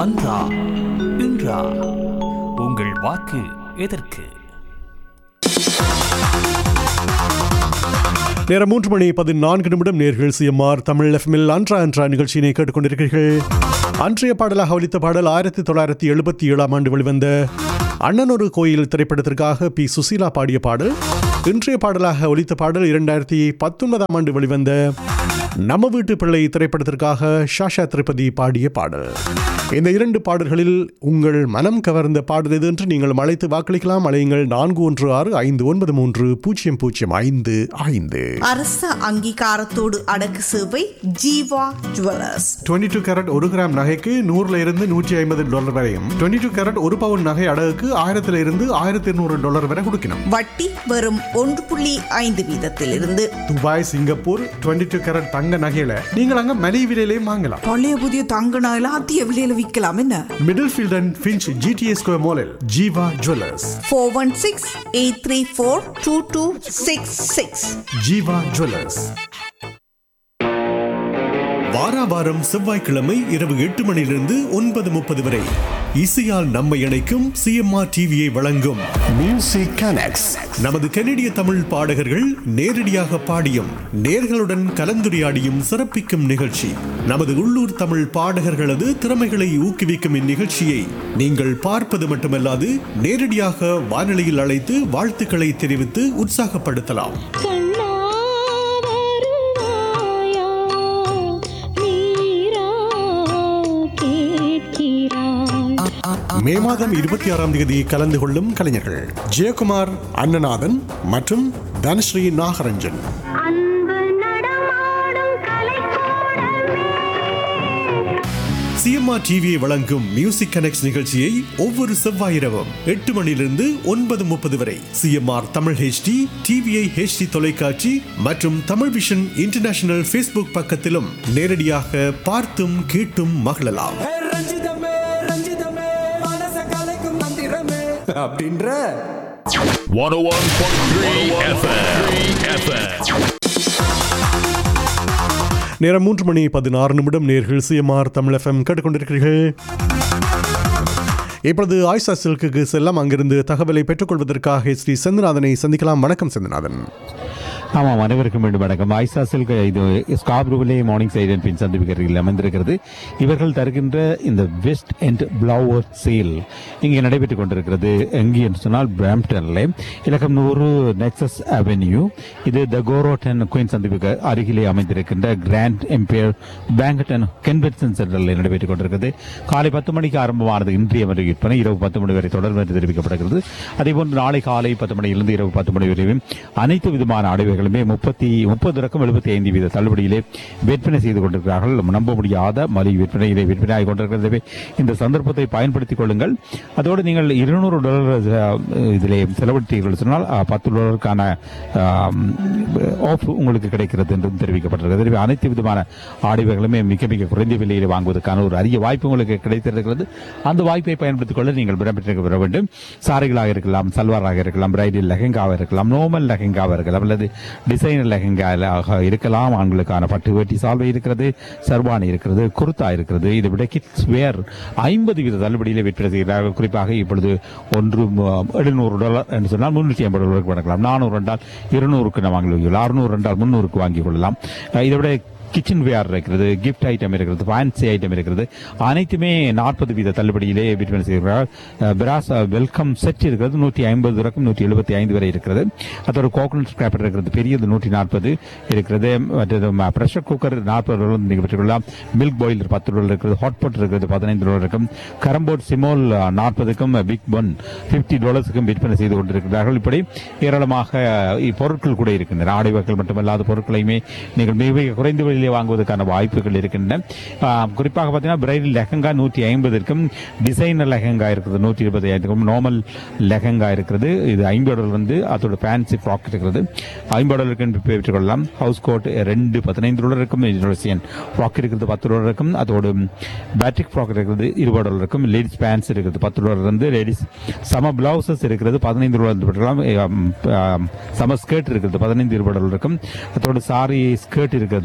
அன்றா இன்றா உங்கள் வாக்கு எதற்கு நேரம் மூன்று மணி பதினான்கு நிமிடம் நேர்கள் சிஎம்ஆர் தமிழ் எஃப்எம்எல் அன்றா அன்றா நிகழ்ச்சியினை கேட்டுக்கொண்டிருக்கிறீர்கள் அன்றைய பாடலாக ஒலித்த பாடல் ஆயிரத்தி தொள்ளாயிரத்தி எழுபத்தி ஏழாம் ஆண்டு வெளிவந்த அண்ணனொரு கோயில் திரைப்படத்திற்காக பி சுசீலா பாடிய பாடல் இன்றைய பாடலாக ஒலித்த பாடல் இரண்டாயிரத்தி பத்தொன்பதாம் ஆண்டு வெளிவந்த நம்ம வீட்டு பிள்ளை திரைப்படத்திற்காக ஷாஷா திருப்பதி பாடிய பாடல் இந்த இரண்டு பாடல்களில் உங்கள் மனம் கவர்ந்த பாடல் எது என்று நீங்கள் அழைத்து வாக்களிக்கலாம் அழையுங்கள் நான்கு ஒன்று ஆறு ஐந்து ஒன்பது மூன்று பூஜ்ஜியம் பூஜ்ஜியம் ஐந்து ஐந்து அரச அங்கீகாரத்தோடு அடக்கு சேவை ஜீவா ஜுவல்லர்ஸ் 22 டூ கேரட் ஒரு கிராம் நகைக்கு நூறுல இருந்து நூற்றி ஐம்பது டாலர் வரையும் 22 டூ கேரட் ஒரு பவுன் நகை அடகுக்கு ஆயிரத்துல இருந்து ஆயிரத்தி இருநூறு டாலர் வரை கொடுக்கணும் வட்டி வெறும் ஒன்று புள்ளி ஐந்து வீதத்திலிருந்து துபாய் சிங்கப்பூர் 22 டூ கேரட் தங்க நகையில நீங்கள் அங்க மலிவு விலையிலையும் வாங்கலாம் பழைய புதிய தங்க நகைலாம் அதிக விலையில விற்கலாம் என்ன Middlefield and Finch GTS square மாலில் Jeeva jewellers four one six eight three four two two six six Jeeva jewellers வாரா வாரம் செவ்வாய்க்கிழமை இரவு எட்டு மணியிலிருந்து ஒன்பது முப்பது வரை இசையால் நம்மை இணைக்கும் சிஎம்ஆர் டிவியை வழங்கும் மியூசிக் கனெக்ட்ஸ் நமது கனடிய தமிழ் பாடகர்கள் நேரடியாக பாடியும் நேர்களுடன் கலந்துரையாடியும் சிறப்பிக்கும் நிகழ்ச்சி நமது உள்ளூர் தமிழ் பாடகர்களது திறமைகளை ஊக்குவிக்கும் இந்நிகழ்ச்சியை நீங்கள் பார்ப்பது மட்டுமல்லாது நேரடியாக வானொலியில் அழைத்து வாழ்த்துக்களை தெரிவித்து உற்சாகப்படுத்தலாம் கண்ணா வருவாயா நீரா கேட்கிறாய் மே மாதம் இருபத்தி ஆறாம் தேதி கலந்து கொள்ளும் கலைஞர்கள் ஜெயக்குமார் அண்ணநாதன் மற்றும் தனஸ்ரீ நாகரஞ்சன் அன்பு நடமாடும் கலைக்கூடமே சிஎம்ஆர் டிவியை வழங்கும் மியூசிக் கனெக்ட் நிகழ்ச்சியை ஒவ்வொரு செவ்வாய் இரவும் எட்டு மணியிலிருந்து ஒன்பது முப்பது வரை CMR Tamil HD TVI HD தொலைக்காட்சி மற்றும் தமிழ் விஷன் இன்டர்நேஷனல் ஃபேஸ்புக் பக்கத்திலும் நேரடியாக பார்த்தும் கேட்டும் மகிழலாம் ஏ ரஞ்சிதமே ரஞ்சிதமே மனச கலைக்கும் மந்திரமே அப்படின்ற 101.3 FM. FM. நேரம் மூன்று மணி பதினாறு நிமிடம் நேர்கள் சிஎம்ஆர் தமிழ் எஃப்எம் கேட்டுக்கொண்டிருக்கிறீர்கள் இப்பொழுது ஆயிஷா சில்க்குக்கு செல்லாம் அங்கிருந்து தகவலை பெற்றுக்கொள்வதற்காக ஸ்ரீ செந்திநாதனை சந்திக்கலாம் வணக்கம் செந்திநாதன் ஆமாம் அனைவருக்கும் மீண்டும் வணக்கம் ஐசா சில்க் இது ஸ்காப்ரூவிலே மார்னிங் சைட் அண்ட் பின் சந்திப்புகளில் அமைந்திருக்கிறது இவர்கள் தருகின்ற இந்த வெஸ்ட் அண்ட் பிளவர் சேல் இங்கே நடைபெற்றுக் கொண்டிருக்கிறது எங்கே என்று சொன்னால் பிராம்டனில் இலக்கம் நூறு நெக்ஸஸ் அவென்யூ இது த கோரோட்டன் குயின் சந்திப்புக்கு அருகிலே அமைந்திருக்கின்ற grand empire banquet and convention சென்டரில் நடைபெற்றுக் கொண்டிருக்கிறது காலை பத்து மணிக்கு ஆரம்பமானது இன்றைய வரை விற்பனை இரவு பத்து மணி வரை தொடரும் என்று தெரிவிக்கப்படுகிறது அதேபோன்று நாளை காலை பத்து மணியிலிருந்து இரவு பத்து மணி வரையும் அனைத்து விதமான ஆடைகளுமே முப்பத்தி முப்பது ரக்கம் எழுபத்தி ஐந்து வீத தள்ளுபடியிலே விற்பனை செய்து கொண்டிருக்கிறார்கள் நம்ப முடியாத மலிவு விற்பனையிலே விற்பனையாகி கொண்டிருக்கிறது இந்த சந்தர்ப்பத்தை பயன்படுத்திக் கொள்ளுங்கள் அதோடு நீங்கள் இருநூறு டாலர் அஹ், இதிலே செலவழித்தீர்கள் சொன்னால் அஹ், பத்து டாலருக்கான ஆஃப் உங்களுக்கு கிடைக்கிறது என்றும் தெரிவிக்கப்பட்டிருக்கிறது எனவே அனைத்து விதமான ஆடைகளுமே மிக மிக குறைந்த விலையில் வாங்குவதற்கான ஒரு அரிய வாய்ப்பு உங்களுக்கு கிடைத்திருக்கிறது அந்த வாய்ப்பை பயன்படுத்திக் கொள்ள நீங்கள் விடம்பெற்று பெற வேண்டும் சாரிகளாக இருக்கலாம் சல்வாராக இருக்கலாம் பிரைடல் லெஹெங்காவாக இருக்கலாம் நோமல் லெஹெங்காவாக இருக்கலாம் அல்லது டிசைனர் லெஹெங்காக இருக்கலாம் ஆண்களுக்கான பட்டு வேட்டி சால்வை இருக்கிறது சர்வானி இருக்கிறது குர்தா இருக்கிறது இதை விட கிட்ஸ் வேர் ஐம்பது வீத தள்ளுபடியில் விற்பனை செய்கிறார்கள் குறிப்பாக இப்பொழுது ஒன்று எழுநூறு டாலர் என்று சொன்னால் முன்னூற்றி ஐம்பது டாலருக்கு வழங்கலாம் நானூறு என்றால் இருநூறுக்கு நாம் வாங்கி அறுநூறு என்றால் முன்னூறுக்கு வாங்கிக் கொள்ளலாம் அஹ் இதை விட கிச்சன் வேர் இருக்கிறது கிஃப்ட் ஐட்டம் இருக்கிறது ஃபேன்சி ஐட்டம் இருக்கிறது அனைத்துமே நாற்பது வீத தள்ளுபடியிலே விற்பனை செய்கிறார்கள் பிராஸ் வெல்கம் செட் இருக்கிறது நூற்றி ஐம்பது ரகம் நூற்றி எழுபத்தி ஐந்து வரை இருக்கிறது அதோட கோகனட் ஸ்கிராப்பர் இருக்கிறது பெரியது நூற்றி நாற்பது இருக்கிறது மற்றது ப்ரெஷர் குக்கர் நாற்பது டாலர் நீங்கள் பெற்றுக்கொள்ளலாம் மில்க் பாயிலர் பத்து டாலர் இருக்கிறது ஹாட் பாட் இருக்கிறது பதினைந்து டாலர் இருக்கும் கரம்போர்ட் சிமோல் நாற்பதுக்கும் பிக் பொன் பிப்டி டாலர்ஸுக்கும் விற்பனை செய்து கொண்டிருக்கிறார்கள் இப்படி ஏராளமாக அஹ், பொருட்கள் கூட இருக்கின்றன ஆடை வகைகள் மட்டுமல்லாத பொருட்களையுமே நீங்கள் மிக மிக குறைந்த விலையிலே வாங்குவதற்கான வாய்ப்புகள் இருக்கின்றன ஆஹ், குறிப்பாக பார்த்தீங்கன்னா பிரைடல் லெஹங்கா நூற்றி ஐம்பது இருக்கும் டிசைனர் லெஹங்கா இருக்குது நூற்றி இருபத்தி ஐந்துக்கும் நார்மல் லெஹங்கா இருக்கிறது இது ஐம்பது டாலர் வந்து அதோட ஃபேன்சி ஃப்ராக் இருக்கிறது ஐம்பது டாலருக்கு பெற்றுக்கொள்ளலாம் ஹவுஸ் கோட் ரெண்டு பதினைந்து டாலர் இருக்கும் இண்டோனேசியன் ஃப்ராக் இருக்கிறது பத்து டாலர் இருக்கும் அதோடு பேட்ரிக் ஃப்ராக் இருக்கிறது இருபது டாலர் இருக்கும் லேடிஸ் பேண்ட்ஸ் இருக்குது பத்து டாலர் இருந்து லேடிஸ் சம பிளவுசஸ் இருக்கிறது பதினைந்து டாலர் இருந்து பெற்றுக்கலாம் சம ஸ்கர்ட் இருக்கிறது பதினைந்து இருபது டாலர் இருக்கும் அதோட சாரி ஸ்கர்ட் இருக்கிறது ரெண்டு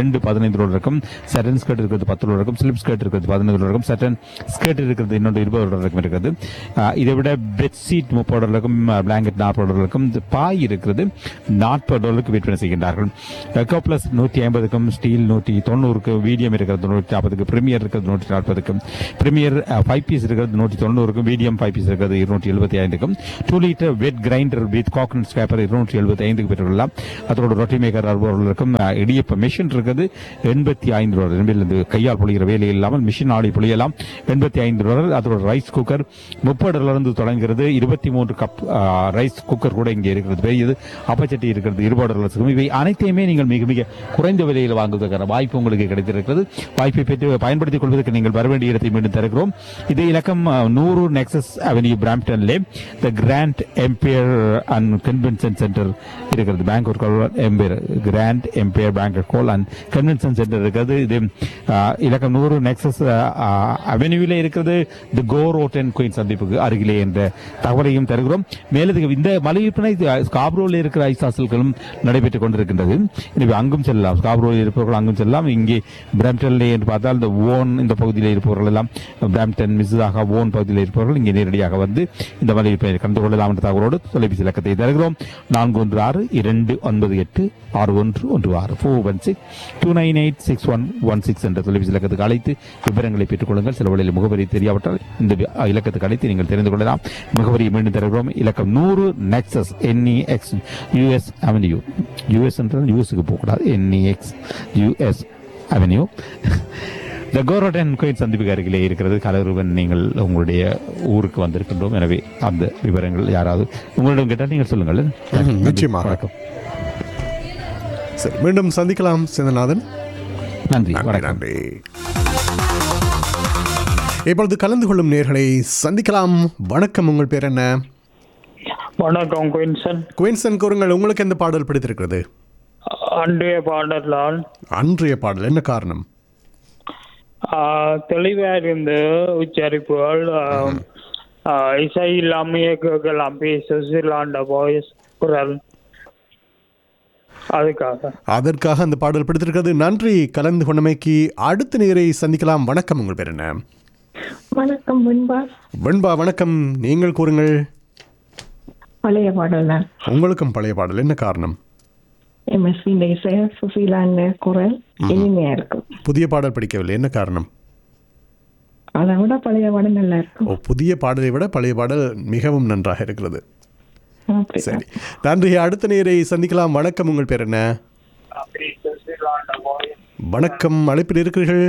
ரெண்டு பதினைந்து டாலர் இருக்கும் சட்டன் ஸ்கர்ட் இருக்கிறது பத்து டாலர் இருக்கும் ஸ்லிப் ஸ்கர்ட் இருக்கிறது பதினைந்து டாலர் இருக்கும் சட்டன் ஸ்கர்ட் இருக்கிறது இன்னொன்று இருபது டாலர் இருக்கும் இருக்கிறது ஆஹ் இதை விட பெட்ஷீட் முப்பது டாலர் இருக்கும் பிளாங்கெட் நாற்பது டாலர் இருக்கும் இந்த பாய் இருக்கிறது நாற்பது டாலருக்கு விற்பனை செய்கின்றார்கள் எக்கோ பிளஸ் நூற்றி ஐம்பதுக்கும் ஸ்டீல் நூற்றி தொண்ணூறுக்கு மீடியம் இருக்கிறது நூற்றி நாற்பதுக்கு பிரீமியர் இருக்கிறது நூற்றி நாற்பதுக்கும் பிரீமியர் ஃபைவ் பீஸ் இருக்கிறது நூற்றி தொண்ணூறுக்கும் மீடியம் ஃபைவ் பீஸ் இருக்கிறது இருநூற்றி எழுபத்தி ஐந்துக்கும் two litre wet grinder with coconut scraper இருநூற்றி எழுபத்தி ஐந்துக்கு பெற்றுள்ளலாம் அதோட ரொட்டி மேக்கர் அறுபவர்களுக்கும் இடியப்ப மிஷின் இருக்குது எண்பத்தி ஐந்து டாலர் என்பதிலிருந்து கையால் பொழிகிற வேலை இல்லாமல் மிஷின் ஆடி பொழியலாம் எண்பத்தி ஐந்து டாலர் அதோட ரைஸ் குக்கர் முப்பது இருந்து தொடங்குகிறது இருபத்தி மூன்று கப் ரைஸ் குக்கர் கூட இங்கே இருக்கிறது பெரியது அப்பச்சட்டி இருக்கிறது இருபது டாலர்ஸுக்கும் இவை அனைத்தையுமே நீங்கள் மிக மிக குறைந்த விலையில் வாங்குவதற்கான வாய்ப்பு உங்களுக்கு கிடைத்திருக்கிறது வாய்ப்பை பெற்று பயன்படுத்திக் கொள்வதற்கு நீங்கள் வர வேண்டிய இடத்தை மீண்டும் தருகிறோம் இது இலக்கம் அஹ், நூறு நெக்ஸஸ் அவென்யூ பிராம்டன்லே the grand empire and convention centre இருக்கிறது banquet empire grand empire banquet hall and convention centre இருக்கிறது இது அஹ், இலக்கம் நூறு நெக்ஸஸ் அவென்யூவில் இருக்கிறது the Gore road and Queen சந்திப்புக்கு அருகிலே என்ற தகவலையும் தருகிறோம் மேலதிக இந்த மலை விற்பனை ஸ்காப்ரோவில் இருக்கிற ஐசாசல்களும் நடைபெற்றுக் கொண்டிருக்கின்றது எனவே அங்கும் செல்லலாம் ஸ்காப்ரோவில் இருப்பவர்கள் அங்கும் செல்லலாம் இங்கே பிராம்டன்லே என்று பார்த்தால் இந்த ஓன் இந்த பகுதியில் இருப்பவர்கள் எல்லாம் பிராம்டன் மிஸ்ஸாக ஓன் பகுதியில் இருப்பவர்கள் இங்கே நேரடியாக வந்து இந்த மலை விற்பனை கலந்து கொள்ளலாம் என்ற தகவலோடு தொலைபேசி இலக்கத்தை தருகிறோம் நான்கு ஒன்று ஆறு இரண்டு ஒன்பது எட்டு ஆறு ஒன்று ஒன்று ஆறு four one six two nine eight six one one six என்ற தொலைபேசி இலக்கத்துக்கு அழைத்து விவரங்களை பெற்றுக் கொள்ளுங்கள் சில வழியில் முகவரி தெரியாவிட்டால் இந்த வி- இலக்கத்துக்கு அழைத்து நீங்கள் தெரிந்து கொள்ளலாம் முகவரியை மீண்டும் தருகிறோம் இலக்கம் நூறு Nexus NEX US avenue US என்றால் யூஎஸ்க்கு போகக்கூடாது என்இஎக்ஸ் யூஎஸ் அவென்யூ த கோரோடன் கோயில் சந்திப்புக்கு அருகிலே இருக்கிறது கலருவன் நீங்கள் உங்களுடைய ஊருக்கு வந்திருக்கின்றோம் எனவே அந்த விவரங்கள் யாராவது உங்களிடம் கேட்டால் நீங்கள் சொல்லுங்கள் ம், நிச்சயமாக. வணக்கம் சரி மீண்டும் சந்திக்கலாம் சேந்தநாதன் நன்றி நன்றி வணக்கம் நன்றி இப்பொழுது கலந்து கொள்ளும் நேர்களை சந்திக்கலாம் வணக்கம் உங்கள் பேர் என்ன வணக்கம் குயின்சன் குயின்சன் கூறுங்கள் உங்களுக்கு எந்த பாடல் பிடித்திருக்கிறது அன்றைய பாடலால் அன்றைய பாடல் என்ன காரணம் தெளிவா இருந்த உச்சரிப்புகள் ஆஹ், ஆஹ், இசை இல்லாமையே கேட்கலாம் சுசிலாண்ட வாய்ஸ் குரல் அதுக்காக அதற்காக அந்த பாடல் பிடித்திருக்கிறது நன்றி கலந்து கொண்டமைக்கு அடுத்த நேரை சந்திக்கலாம் வணக்கம் உங்கள் பேர் என்ன வணக்கம் முன்பா வெண்பா வணக்கம் நீங்கள் கூறுங்கள் பழைய பாடல் தான் உங்களுக்கும் பழைய பாடல் என்ன காரணம் எம்எஸ்வி இசை சுசீலாண்ட குரல் இனிமையா இருக்கும் புதிய பாடல் பிடிக்கவில்லை என்ன காரணம் அதை விட பழைய பாடல் நல்லா இருக்கும் ஓ புதிய பாடலை விட பழைய பாடல் மிகவும் நன்றாக இருக்கிறது அப்படிதான். சரி நன்றி அடுத்த நேரை சந்திக்கலாம் வணக்கம் உங்கள் பேர் என்ன வணக்கம் அழைப்பில் இருக்கிறீர்கள்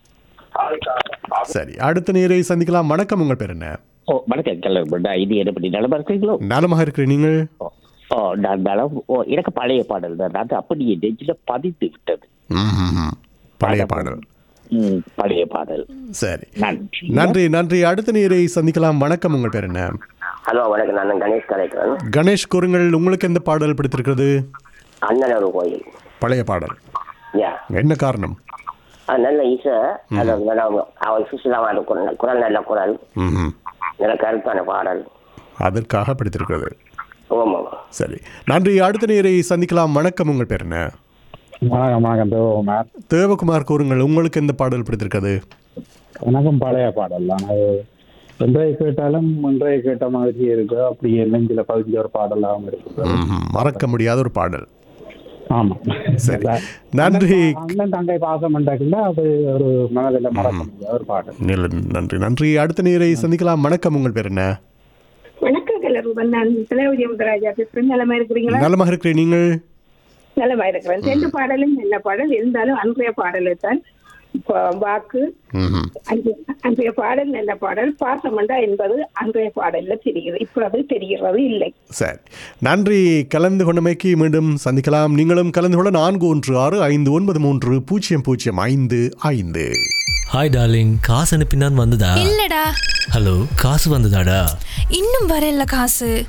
சரி அடுத்த நேரை சந்திக்கலாம் வணக்கம் உங்கள் பேர் என்ன ஓ வணக்கம் கல்லூரி இது என்ன பண்ணி நலமா இருக்கீங்களோ நலமாக இருக்கிறீர்கள் நீங்கள் ஓ நான் நலம் ஓ எனக்கு பழைய பாடல் தான் அது அப்படியே நெஞ்சில் பதித்து விட்டது ம்ஹும். பழைய பாடல் ம், பழைய பாடல் சரி நன்றி நன்றி நன்றி அடுத்த நேரை சந்திக்கலாம் வணக்கம் உங்கள் பேர் என்ன ஹலோ வணக்கம் நான் கணேஷ் கலைக்கிறேன் கணேஷ் கூறுங்கள் உங்களுக்கு எந்த பாடல் பிடித்திருக்கிறது அண்ணன் ஒரு கோயில் பழைய பாடல் யா என்ன காரணம் அது நல்ல இசை அது நல்ல அவள் சுசிலாமான குரல் குரல் நல்ல குரல் ம்ஹும். நல்ல கருத்தான பாடல் அதற்காக பிடித்திருக்கிறது ஆமாம் சரி நன்றி அடுத்த நேரை சந்திக்கலாம் வணக்கம் உங்கள் பேர் என்ன வணக்கம் வணக்கம் தேவகுமார் தேவகுமார் கூறுங்கள் உங்களுக்கு எந்த பாடல் பிடித்திருக்கிறது எனக்கும் பழைய பாடல் தான் அது இன்றைய கேட்டாலும் இன்றைய கேட்ட மாதிரி இருக்கு அப்படியே நெஞ்சில பதிஞ்ச ஒரு பாடலாகவும் இருக்கு ம்ஹும். மறக்க முடியாத ஒரு பாடல் ஆமா சரி நன்றி அண்ணன் தங்கை பாசம் பண்ணாக்கல அது ஒரு மனதில் மறக்க முடியாத ஒரு பாடல் நில- நன்றி நன்றி அடுத்த நேரை சந்திக்கலாம் வணக்கம் உங்கள் பேர் என்ன வணக்கம் கலருவன் நான் திலகவதி அமுதராஜா பேசுறேன் நலமா இருக்கிறீங்களா நலமாக இருக்கிறேன் நீங்கள் நலமா இருக்கிறேன் ரெண்டு பாடலும் நல்ல பாடல் இருந்தாலும் அன்றைய பாடலை தான் இப்ப வாக்கு ம்ஹும். அன்றைய அன்றைய பாடல் நல்ல பாடல் பாசமண்டா என்பது அன்றைய பாடல்ல தெரிகிறது இப்ப அது தெரிகிறது இல்லை சரி நன்றி கலந்து கொண்டமைக்கு மீண்டும் சந்திக்கலாம் நீங்களும் கலந்து கொள்ள நான்கு ஒன்று ஆறு ஐந்து ஒன்பது மூன்று பூஜ்ஜியம் பூஜ்ஜியம் ஐந்து ஐந்து ஹாய் டார்லிங் காசு அனுப்பினான் வந்ததா இல்லடா ஹலோ காசு வந்ததாடா இன்னும் வரல காசு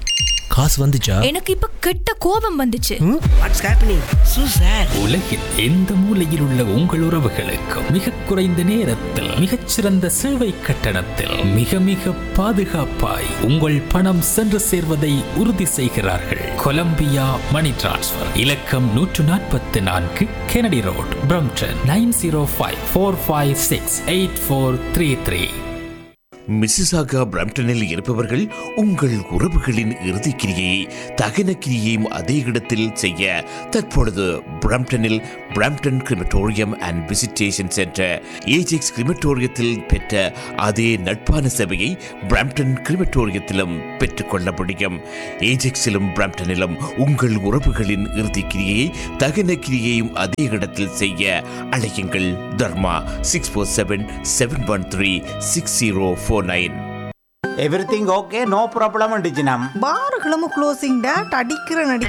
காசு வந்துச்சா எனக்கு இப்ப கெட்ட கோபம் வந்துச்சு வாட்ஸ் ஹேப்பனிங் சூ சார் உலகில் எந்த மூலையில் உள்ள உங்கள் உறவுகளுக்கும் மிக குறைந்த நேரத்தில் மிகச்சிறந்த சேவை கட்டணத்தில் மிக மிக பாதுகாப்பாய் உங்கள் பணம் சென்று சேர்வதை உறுதி செய்கிறார்கள் கொலம்பியா மணி டிரான்ஸ்ஃபர் இலக்கம் நூற்று நாற்பத்தி நான்கு Kennedy road Brampton nine zero five four five six eight four three three Mississauga பிரம்டனில் இருப்பவர்கள் உங்கள் உறவுகளின் இறுதிக்கிரியை தகன கிரியையும் அதே இடத்தில் செய்ய தற்பொழுது பிரம்டனில் Brampton crematorium and visitation centre Ajax கிரிமட்டோரியத்தில் பெற்ற அதே நட்பான சேவையை பிரம்டன் கிரிமட்டோரியத்திலும் பெற்றுக்கொள்ள முடியும் ஏஜெக்ஸிலும் பிரம்டனிலும் உங்கள் உறவுகளின் இறுதிக்கிரியை தகன கிரியையும் அதே இடத்தில் செய்ய அழையுங்கள் Dharma six four seven seven one three six zero four nine everything okay no problem டிஜினம் பாருகளும் க்ளோசிங் டேட் அடிக்கிற நடி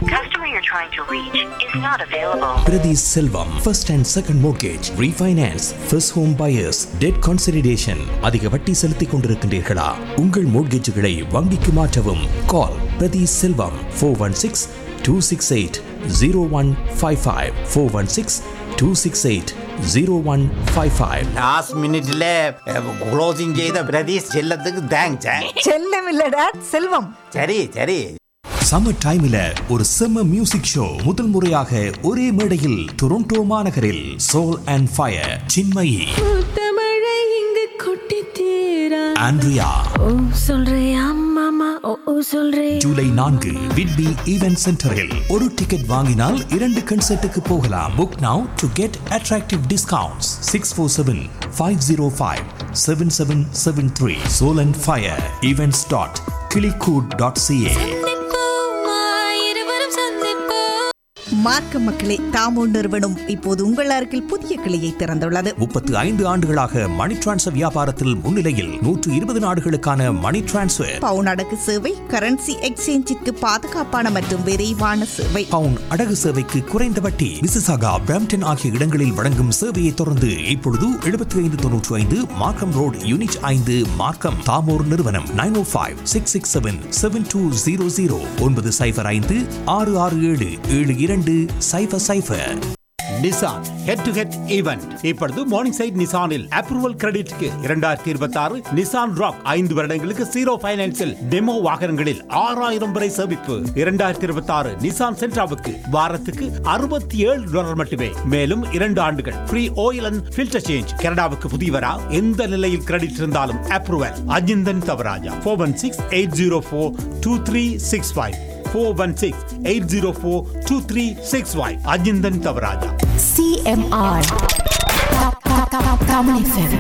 Priti Selvam, first and second mortgage, refinance, first home buyers, debt consolidation. அதிக வட்டி செலுத்திக் கொண்டிருக்கின்றீர்களா உங்கள் மோட்கேஜுகளை வங்கிக்கு மாற்றவும் call Prathi Selvam four one six two six eight zero one five five four one six two six eight zero one five five last மினிட்ல closing செய்த பிரதீஷ் செல்லத்துக்கு thanks செல்லம் இல்ல டேட் செல்வம் சரி சரி சம்மர் டைம்ல ஒரு செம்ம மியூசிக் ஷோ முதல் முறையாக ஒரே மேடையில் டொரண்டோ மாநகரில் சோல் அண்ட் ஃபயர் சின்மயி தமிழை இங்கு கொட்டி தீரா ஆண்ட்ரியா ஓ சொல்றியா மாமா ஓ ஓ சொல்றே ஜூலை நான்கு விட்பி ஈவென்ட் சென்டரில் ஒரு டிக்கெட் வாங்கினால் இரண்டு கன்சர்ட்டுக்கு போகலாம் book now to get attractive discounts six four seven five zero five seven seven seven three soul and fire events dot clickgood dot CA இருவரும் சந்திப்போம் மார்க்க மக்களே தாமோ நிறுவனம் இப்போது உங்கள் அருகில் புதிய கிளையை திறந்துள்ளது முப்பத்து ஐந்து ஆண்டுகளாக மணி டிரான்ஸ்ஃபர் வியாபாரத்தில் முன்னிலையில் நூற்று இருபது நாடுகளுக்கான மணி டிரான்ஸ்ஃபர் பவுன் அடகு சேவை கரன்சி எக்ஸ்சேஞ்சிற்கு பாதுகாப்பான மற்றும் விரைவான சேவை பவுன் அடகு சேவைக்கு குறைந்த வட்டி மிசிசாகா பிரம்டன் ஆகிய இடங்களில் வழங்கும் சேவையை தொடர்ந்து இப்பொழுது எழுபத்தி ஐந்து தொன்னூற்றி ஐந்து மார்க்கம் ரோட் யூனிட் ஐந்து மார்க்கம் தாமோர் நிறுவனம் nine O five six six seven seven two zero zero ஒன்பது சைஃபர் ஐந்து ஆறு ஆறு ஏழு ஏழு இரண்டு cipher cipher Nissan head to head event இப்பொழுது மார்னிங் சைட் நிசானில் அப்ரூவல் கிரெடிட்க்கு இரண்டாயிரத்தி இருபத்தி ஆறு நிசான் ராக் ஐந்து வருடங்களுக்கு ஜீரோ பைனான்சில் டெமோ வாகனங்களில் ஆறாயிரம் வரை சேமிப்பு இரண்டாயிரத்தி இருபத்தி ஆறு நிசான் சென்ட்ராவுக்கு வாரத்துக்கு அறுபத்தி ஏழு டாலர் மட்டுமே மேலும் இரண்டு ஆண்டுகள் free oil and filter change கனடாவுக்கு புதியவரா எந்த நிலையில் கிரெடிட் இருந்தாலும் approval Ajinthan Thavarajah four one six eight zero four two three six five four one six eight zero four two three six five Ajinthan Thavarajah CMR. Tamil FM.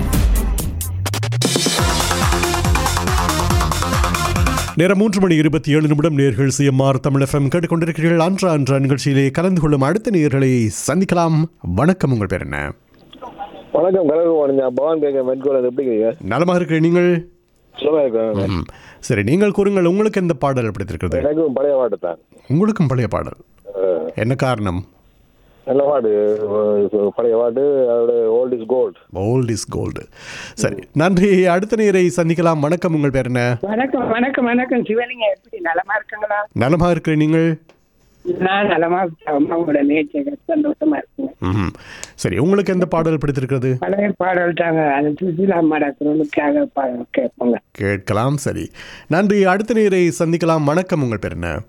நேரம் மூன்று மணி இருபத்தி ஏழு நிமிடம் நேர்கள் சிஎம்ஆர் தமிழ் எஃப்எம் கேட்டுக்கொண்டிருக்கிறீர்கள் அன்றா அன்றா நிகழ்ச்சியிலே கலந்து கொள்ளும் அடுத்த நேர்களை சந்திக்கலாம் வணக்கம் உங்கள் பேர் என்ன வணக்கம் கலர் நான் பவான் பேங்க மென்கோல எப்படி இருக்கீங்க நலமாக இருக்கிற நீங்கள் சுலமா இருக்கிறாங்க ம். சரி நீங்கள் கூறுங்கள் உங்களுக்கு எந்த பாடல் பிடித்திருக்கிறது எனக்கும் பழைய பாட்டு தான் உங்களுக்கும் பழைய பாடல் என்ன காரணம் நல்ல பாட்டு அஹ் பழைய பாட்டு அதோட old is gold old is gold சரி நன்றி அடுத்த நேரை சந்திக்கலாம் வணக்கம் உங்கள் பேர் என்ன வணக்கம் வணக்கம் வணக்கம் சிவலிங்க எப்படி நலமா இருக்குங்களா நலமாக இருக்கிற நீங்கள் நான் நலமா இருக்கேன். அம்மாவோட நேச்சர் சந்தோஷமா இருக்குங்க ம் சரி உங்களுக்கு எந்த பாடல் பிடித்திருக்கிறது பழைய பாடல் தாங்க அது சுசிலா அம்மாடா குரலுக்காக பாடல் கேட்போங்க கேட்கலாம் சரி நன்றி அடுத்த நேரை சந்திக்கலாம் வணக்கம் உங்கள் பேர் என்ன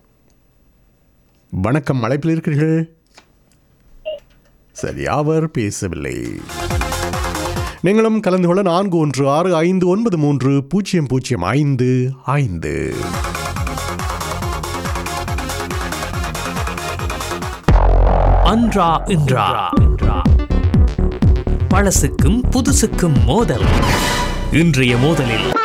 வணக்கம் அழைப்பில் இருக்கிறீர்கள் சரி அவர் பேசவில்லை நீங்களும் கலந்து கொள்ள நான்கு ஒன்று ஆறு ஐந்து ஒன்பது மூன்று பூஜ்ஜியம் பூஜ்ஜியம் ஐந்து ஐந்து அன்றா இன்றா பழசுக்கும் புதுசுக்கும் மோதல் இன்றைய மோதலில்